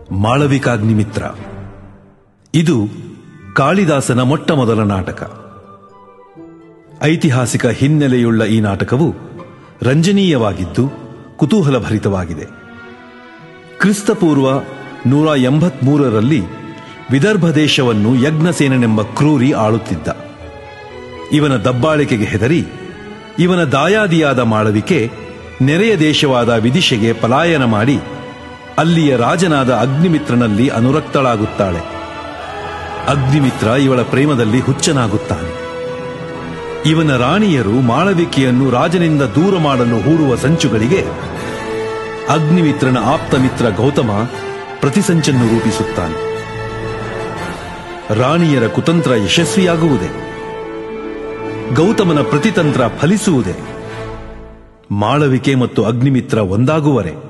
ಮಾಳವಿಕಾಗ್ನಿಮಿತ್ರ ಇದು ಕಾಳಿದಾಸನ ಮೊಟ್ಟ ಮೊದಲ ನಾಟಕ ಐತಿಹಾಸಿಕ ಹಿನ್ನೆಲೆಯುಳ್ಳ ಈ ನಾಟಕವು ರಂಜನೀಯವಾಗಿದ್ದು ಕುತೂಹಲಭರಿತವಾಗಿದೆ ಕ್ರಿಸ್ತಪೂರ್ವ ನೂರ ಎಂಬತ್ಮೂರರಲ್ಲಿ ವಿದರ್ಭ ದೇಶವನ್ನು ಯಜ್ಞಸೇನನೆಂಬ ಕ್ರೂರಿ ಆಳುತ್ತಿದ್ದ ಇವನ ದಬ್ಬಾಳಿಕೆಗೆ ಹೆದರಿ ಇವನ ದಾಯಾದಿಯಾದ ಮಾಳವಿಕೆ ನೆರೆಯ ದೇಶವಾದ ವಿದಿಶೆಗೆ ಪಲಾಯನ ಮಾಡಿ ಅಲ್ಲಿಯ ರಾಜನಾದ ಅಗ್ನಿಮಿತ್ರನಲ್ಲಿ ಅನುರಕ್ತಳಾಗುತ್ತಾಳೆ ಅಗ್ನಿಮಿತ್ರ ಇವಳ ಪ್ರೇಮದಲ್ಲಿ ಹುಚ್ಚನಾಗುತ್ತಾನೆ ಇವನ ರಾಣಿಯರು ಮಾಳವಿಕೆಯನ್ನು ರಾಜನಿಂದ ದೂರ ಮಾಡಲು ಹೂಡುವ ಸಂಚುಗಳಿಗೆ ಅಗ್ನಿಮಿತ್ರನ ಆಪ್ತಮಿತ್ರ ಗೌತಮ ಪ್ರತಿಸಂಚನ್ನು ರೂಪಿಸುತ್ತಾನೆ ರಾಣಿಯರ ಕುತಂತ್ರ ಯಶಸ್ವಿಯಾಗುವುದೇ ಗೌತಮನ ಪ್ರತಿತಂತ್ರ ಫಲಿಸುವುದೇ ಮಾಳವಿಕೆ ಮತ್ತು ಅಗ್ನಿಮಿತ್ರ ಒಂದಾಗುವರೆ